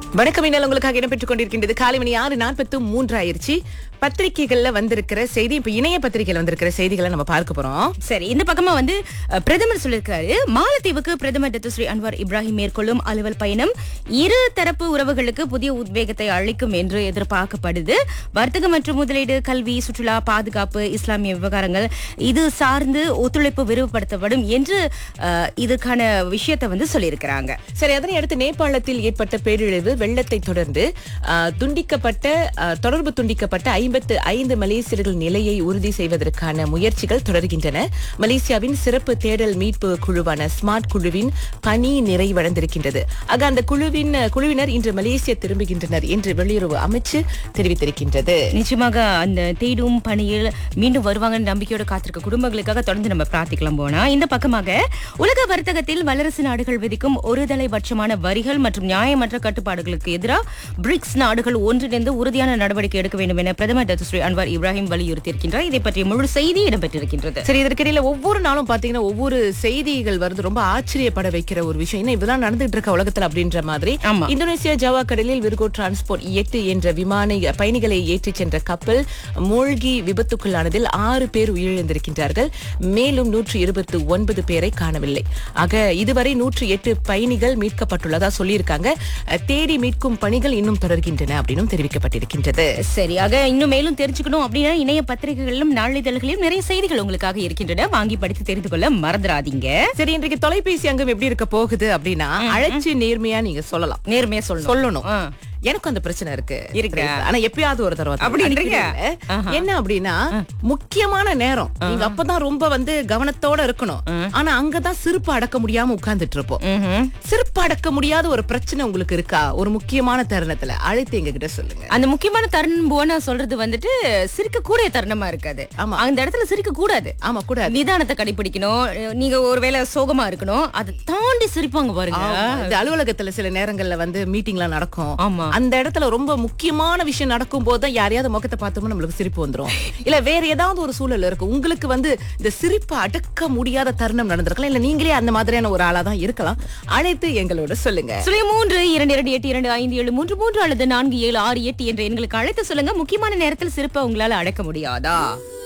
வணக்கம் இன்னல் உங்களுக்காக இடம்பெற்றுக் கொண்டிருக்கின்றது காலை மணி ஆறு நாற்பத்து மூன்று ஆயிருச்சு பத்திரிகைகள்ல வந்திருக்கிற செய்தி இப்ப இணைய பத்திரிகைகள் வந்திருக்கிற செய்திகளை நம்ம பார்க்க போறோம் சரி இந்த பக்கமா வந்து அஹ், பிரதமர் சொல்லிருக்காரு மாலத்தீவுக்கு பிரதமர் டத்துஸ்ரீ அன்வார் இப்ராஹிம் மேற்கொள்ளும் அலுவல் பயணம் இரு தரப்பு உறவுகளுக்கு புதிய உத்வேகத்தை அளிக்கும் என்று எதிர்பார்க்கப்படுது வர்த்தகம் மற்றும் முதலீடு கல்வி சுற்றுலா பாதுகாப்பு இஸ்லாமிய விவகாரங்கள் இது சார்ந்து ஒத்துழைப்பு விரிவுபடுத்தப்படும் என்று அஹ், இதுக்கான விஷயத்தை வந்து சொல்லியிருக்கிறாங்க சரி அதனை அடுத்து நேபாளத்தில் ஏற்பட்ட பேரிழிவு வெள்ளத்தை தொடர்ந்து ஆ, துண்டிக்கப்பட்ட ஆ, தொடர்பு துண்டிக்கப்பட்ட ஐம்பத்து ஐந்து மலேசியர்கள் நிலையை உறுதி செய்வதற்கான முயற்சிகள் தொடர்கின்றன மலேசியாவின் சிறப்பு தேடல் மீட்பு குழுவான ஸ்மார்ட் குழுவின் பணி நிறைவடைந்திருக்கின்றது ஆக அந்த குழுவின் குழுவினர் இன்று மலேசியா திரும்புகின்றனர் என்று வெளியுறவு அமைச்சு தெரிவித்திருக்கின்றது நிச்சயமாக அந்த தேடும் பணியில் மீண்டும் வருவாங்கன்னு நம்பிக்கையோட காத்திருக்க குடும்பங்களுக்காக தொடர்ந்து நம்ம பிரார்த்திக்கலாம் போனா இந்த பக்கமாக உலக வர்த்தகத்தில் வல்லரசு நாடுகள் விதிக்கும் ஒருதலை பட்சமான வரிகள் மற்றும் நியாயமற்ற கட்டுப்பாடுகளுக்கு எதிராக பிரிக்ஸ் நாடுகள் ஒன்றிணைந்து உறுதியான நடவடிக்கை எடுக்க வேண்டும் என பிரதமர் டத்துஸ்ரீ அன்வார் இப்ராஹிம் வலியுறுத்தியிருக்கின்றார் இதை பற்றிய முழு செய்தி இடம்பெற்றிருக்கின்றது சரி இதற்கிடையில ஒவ்வொரு நாளும் பாத்தீங்கன்னா ஒவ்வொரு செய்திகள் வருது ரொம்ப ஆச்சரியப்பட வைக்கிற ஒரு விஷயம் என்ன இதெல்லாம் நடந்துட்டு இருக்க உலகத்துல அப்படின்ற மாதிரி ஆமா. இந்தோனேசியா ஜாவா கடலில் விர்கோ டிரான்ஸ்போர்ட் எட்டு என்ற விமான பயணிகளை ஏற்றிச் சென்ற கப்பல் மூழ்கி விபத்துக்குள்ளானதில் ஆறு பேர் உயிரிழந்திருக்கின்றார்கள் மேலும் நூற்று இருபத்தி ஒன்பது பேரை காணவில்லை ஆக இதுவரை நூற்று எட்டு பயணிகள் மீட்கப்பட்டுள்ளதா சொல்லியிருக்காங்க அஹ், தேடி மீட்கும் பணிகள் இன்னும் தொடர்கின்றன அப்படின்னும் தெரிவிக்கப்பட்டிருக்கின்றது சரியாக இன்னும் மேலும் தெரிஞ்சுக்கணும் அப்படின்னா இணைய பத்திரிகைகளிலும் நாளிதழ்களிலும் நிறைய செய்திகள் உங்களுக்காக இருக்கின்றன வாங்கி படித்து தெரிந்து கொள்ள மறந்துடாதீங்க சரி இன்றைக்கு தொலைபேசி அங்கம் எப்படி இருக்க போகுது அப்படின்னா அழைச்சு நேர்மையா நீங்க சொல்லலாம் நேர்மையா சொல்லணும் சொல்லணும் ஆ. எனக்கும் அந்த பிரச்சனை இருக்கு இருக்கா? ஆனா எப்பயாவது ஒரு தடவை தான். அப்படின்றீங்க? அடிக்கடி இல்ல. ஆஹா. என்ன அப்படின்னா முக்கியமான நேரம் நீங்க அப்பதான் ரொம்ப வந்து கவனத்தோட இருக்கணும் ஆனா அங்கதான் சிரிப்பு அடக்க முடியாம உட்கார்ந்துட்டு இருப்போம் ம்ஹும். சிரிப்பு அடக்க முடியாத ஒரு பிரச்சனை உங்களுக்கு இருக்கா ஒரு முக்கியமான தருணத்துல அழைத்து எங்க கிட்ட சொல்லுங்க அந்த முக்கியமான தருணம் போனா சொல்றது வந்துட்டு சிரிக்க கூடிய தருணமா இருக்காது ஆமா. அந்த இடத்துல சிரிக்க கூடாது ஆமா கூட நிதானத்தை கடைபிடிக்கணும் நீங்க ஒருவேளை சோகமா இருக்கணும் அதை தாண்டி சிரிப்பாங்க பாருங்க இந்த அலுவலகத்துல சில நேரங்கள்ல வந்து மீட்டிங்லாம் நடக்கும் ஆமா. அந்த இடத்துல ரொம்ப முக்கியமான விஷயம் நடக்கும் போது தான் யாரையாவது முகத்தை பார்த்தோம்னா நம்மளுக்கு சிரிப்பு வந்துரும் இல்ல வேற ஏதாவது ஒரு சூழல் இருக்கு உங்களுக்கு வந்து இந்த சிரிப்பை அடக்க முடியாத தருணம் நடந்திருக்கலாம் இல்ல நீங்களே அந்த மாதிரியான ஒரு ஆளா தான் இருக்கலாம் அழைத்து எங்களோட சொல்லுங்க சுழிய மூன்று இரண்டு இரண்டு எட்டு இரண்டு ஐந்து ஏழு மூன்று மூன்று அல்லது நான்கு ஏழு ஆறு எட்டு என்ற எண்களுக்கு அழைத்து சொல்லுங்க முக்கியமான நேரத்தில் சிரிப்பை உங்களால அடக்க முடியாதா